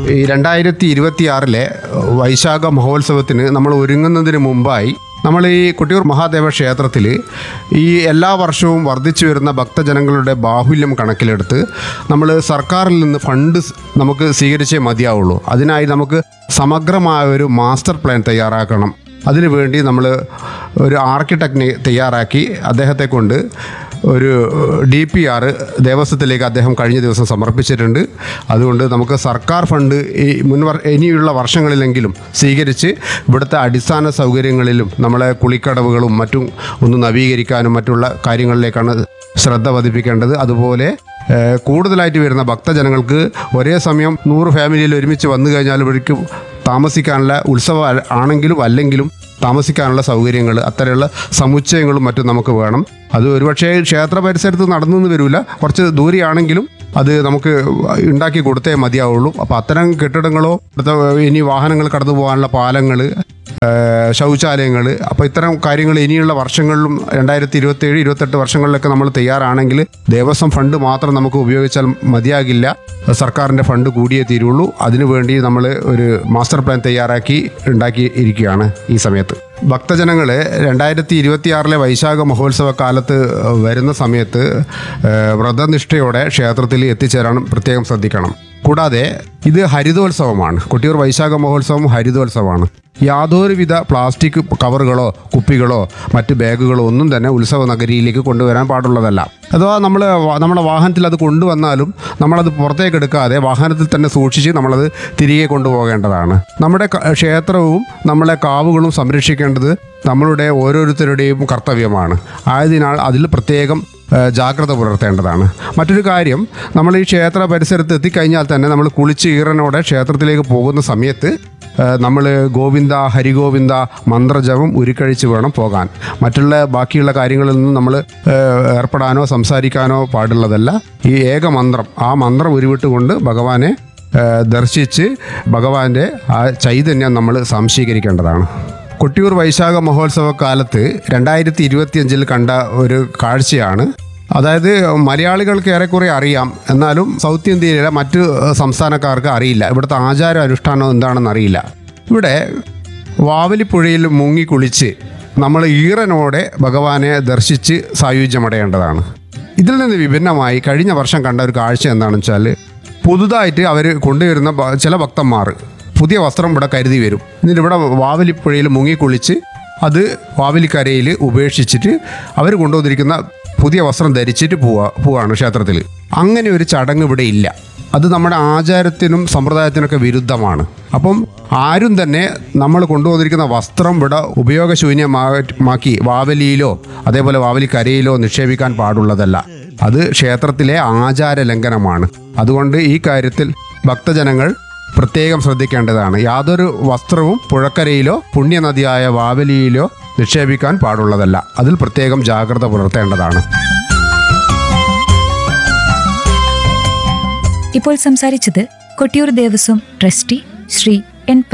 ഈ രണ്ടായിരത്തി ഇരുപത്തിയാറിലെ വൈശാഖ മഹോത്സവത്തിന് നമ്മൾ ഒരുങ്ങുന്നതിന് മുമ്പായി നമ്മൾ ഈ കൊട്ടിയൂർ മഹാദേവ ക്ഷേത്രത്തിൽ ഈ എല്ലാ വർഷവും വർദ്ധിച്ചു വരുന്ന ഭക്തജനങ്ങളുടെ ബാഹുല്യം കണക്കിലെടുത്ത് നമ്മൾ സർക്കാരിൽ നിന്ന് ഫണ്ട് സ് നമുക്ക് സ്വീകരിച്ചേ മതിയാവുള്ളൂ അതിനായി നമുക്ക് സമഗ്രമായ ഒരു മാസ്റ്റർ പ്ലാൻ തയ്യാറാക്കണം അതിനുവേണ്ടി നമ്മൾ ഒരു ആർക്കിടെക്റ്റിനെ തയ്യാറാക്കി അദ്ദേഹത്തെ കൊണ്ട് ഒരു ഡി പി ആർ ദേവസ്വത്തിലേക്ക് അദ്ദേഹം കഴിഞ്ഞ ദിവസം സമർപ്പിച്ചിട്ടുണ്ട് അതുകൊണ്ട് നമുക്ക് സർക്കാർ ഫണ്ട് ഈ മുൻവർ ഇനിയുള്ള വർഷങ്ങളിലെങ്കിലും സ്വീകരിച്ച് ഇവിടുത്തെ അടിസ്ഥാന സൗകര്യങ്ങളിലും നമ്മളെ കുളിക്കടവുകളും മറ്റും ഒന്ന് നവീകരിക്കാനും മറ്റുള്ള കാര്യങ്ങളിലേക്കാണ് ശ്രദ്ധ പതിപ്പിക്കേണ്ടത് അതുപോലെ ഏഹ്, കൂടുതലായിട്ട് വരുന്ന ഭക്തജനങ്ങൾക്ക് ഒരേ സമയം നൂറ് ഫാമിലിയിൽ ഒരുമിച്ച് വന്നു കഴിഞ്ഞാൽ ഇവർക്ക് താമസിക്കാനുള്ള ഉത്സവം അ- ആണെങ്കിലും അല്ലെങ്കിലും താമസിക്കാനുള്ള സൗകര്യങ്ങൾ അത്തരമുള്ള സമുച്ചയങ്ങളും മറ്റും നമുക്ക് വേണം അത് ഒരുപക്ഷേ ക്ഷേത്ര പരിസരത്ത് നടന്നു വരില്ല കുറച്ച് ദൂരെയാണെങ്കിലും അത് നമുക്ക് ഉണ്ടാക്കി കൊടുത്തേ മതിയാവുള്ളൂ അപ്പോൾ അത്തരം കെട്ടിടങ്ങളോ ഇവിടുത്തെ ഇനി വാഹനങ്ങൾ കടന്നു പോകാനുള്ള പാലങ്ങൾ ശൗചാലയങ്ങൾ അപ്പോൾ ഇത്തരം കാര്യങ്ങൾ ഇനിയുള്ള വർഷങ്ങളിലും രണ്ടായിരത്തി ഇരുപത്തേഴ് ഇരുപത്തെട്ട് വർഷങ്ങളിലൊക്കെ നമ്മൾ തയ്യാറാണെങ്കിൽ ദേവസ്വം ഫണ്ട് മാത്രം നമുക്ക് ഉപയോഗിച്ചാൽ മതിയാകില്ല സർക്കാരിൻ്റെ ഫണ്ട് കൂടിയേ തീരുള്ളൂ അതിനുവേണ്ടി നമ്മൾ ഒരു മാസ്റ്റർ പ്ലാൻ തയ്യാറാക്കി ഉണ്ടാക്കി ഇരിക്കുകയാണ് ഈ സമയത്ത് ഭക്തജനങ്ങൾ രണ്ടായിരത്തി ഇരുപത്തിയാറിലെ വൈശാഖ മഹോത്സവ കാലത്ത് വരുന്ന സമയത്ത് ഏഹ്, വ്രതനിഷ്ഠയോടെ ക്ഷേത്രത്തിൽ എത്തിച്ചേരാൻ പ്രത്യേകം ശ്രദ്ധിക്കണം കൂടാതെ ഇത് ഹരിതോത്സവമാണ് കൊട്ടിയൂർ വൈശാഖ മഹോത്സവം ഹരിതോത്സവമാണ് യാതൊരുവിധ പ്ലാസ്റ്റിക് കവറുകളോ കുപ്പികളോ മറ്റ് ബാഗുകളോ ഒന്നും തന്നെ ഉത്സവ നഗരിയിലേക്ക് കൊണ്ടുവരാൻ പാടുള്ളതല്ല അഥവാ നമ്മൾ നമ്മുടെ വാഹനത്തിൽ അത് കൊണ്ടുവന്നാലും നമ്മളത് പുറത്തേക്ക് എടുക്കാതെ വാഹനത്തിൽ തന്നെ സൂക്ഷിച്ച് നമ്മളത് തിരികെ കൊണ്ടുപോകേണ്ടതാണ് നമ്മുടെ ക- ക്ഷേത്രവും നമ്മളെ കാവുകളും സംരക്ഷിക്കേണ്ടത് നമ്മളുടെ ഓരോരുത്തരുടെയും കർത്തവ്യമാണ് ആയതിനാൽ അതിൽ പ്രത്യേകം ഏഹ് ജാഗ്രത പുലർത്തേണ്ടതാണ് മറ്റൊരു കാര്യം നമ്മൾ ഈ ക്ഷേത്ര പരിസരത്ത് എത്തിക്കഴിഞ്ഞാൽ തന്നെ നമ്മൾ കുളിച്ച് ഈറനോടെ ക്ഷേത്രത്തിലേക്ക് പോകുന്ന സമയത്ത് നമ്മൾ ഗോവിന്ദ ഹരിഗോവിന്ദ മന്ത്രജപം ഉരുക്കഴിച്ച് വേണം പോകാൻ മറ്റുള്ള ബാക്കിയുള്ള കാര്യങ്ങളിൽ നിന്നും നമ്മൾ ഏർപ്പെടാനോ സംസാരിക്കാനോ പാടുള്ളതല്ല ഈ ഏക മന്ത്രം ആ മന്ത്രം ഉരുവിട്ടുകൊണ്ട് ഭഗവാനെ ഏഹ് ദർശിച്ച് ഭഗവാന്റെ ആ ചൈതന്യം നമ്മൾ സംശീകരിക്കേണ്ടതാണ് കൊട്ടിയൂർ വൈശാഖ മഹോത്സവ കാലത്ത് രണ്ടായിരത്തി ഇരുപത്തിയഞ്ചിൽ കണ്ട ഒരു കാഴ്ചയാണ് അതായത് മലയാളികൾക്ക് ഏറെക്കുറെ അറിയാം എന്നാലും സൗത്ത് ഇന്ത്യയിലെ മറ്റ് സംസ്ഥാനക്കാർക്ക് അറിയില്ല ഇവിടുത്തെ ആചാര അനുഷ്ഠാനം എന്താണെന്ന് അറിയില്ല ഇവിടെ വാവലിപ്പുഴയിൽ മുങ്ങി കുളിച്ച് നമ്മൾ ഈറനോടെ ഭഗവാനെ ദർശിച്ച് സായുജ്യമടയേണ്ടതാണ് ഇതിൽ നിന്ന് വിഭിന്നമായി കഴിഞ്ഞ വർഷം കണ്ട ഒരു കാഴ്ച എന്താണെന്ന് വെച്ചാൽ പുതുതായിട്ട് അവർ കൊണ്ടുവരുന്ന ഭ- ചില ഭക്തന്മാർ പുതിയ വസ്ത്രം ഇവിടെ കരുതി വരും എന്നിട്ട് ഇവിടെ വാവലിപ്പുഴയിൽ മുങ്ങിക്കുളിച്ച് അത് വാവലിക്കരയിൽ ഉപേക്ഷിച്ചിട്ട് അവർ കൊണ്ടുവന്നിരിക്കുന്ന പുതിയ വസ്ത്രം ധരിച്ചിട്ട് പോവാ പോവാണ് ക്ഷേത്രത്തിൽ അങ്ങനെ ഒരു ചടങ്ങ് ഇവിടെ ഇല്ല അത് നമ്മുടെ ആചാരത്തിനും സമ്പ്രദായത്തിനൊക്കെ വിരുദ്ധമാണ് അപ്പം ആരും തന്നെ നമ്മൾ കൊണ്ടുവന്നിരിക്കുന്ന വസ്ത്രം ഇവിടെ ഉപയോഗശൂന്യമാക്കി വാവലിയിലോ അതേപോലെ വാവലിക്കരയിലോ നിക്ഷേപിക്കാൻ പാടുള്ളതല്ല അത് ക്ഷേത്രത്തിലെ ആചാര ലംഘനമാണ് അതുകൊണ്ട് ഈ കാര്യത്തിൽ ഭക്തജനങ്ങൾ പ്രത്യേകം ശ്രദ്ധിക്കേണ്ടതാണ് യാതൊരു വസ്ത്രവും പുഴക്കരയിലോ പുണ്യനദിയായ വാവലിയിലോ നിക്ഷേപിക്കാൻ പാടുള്ളതല്ല അതിൽ പ്രത്യേകം ജാഗ്രത പുലർത്തേണ്ടതാണ് ഇപ്പോൾ സംസാരിച്ചത് കൊട്ടിയൂർ ദേവസ്വം ട്രസ്റ്റി ശ്രീ എൻ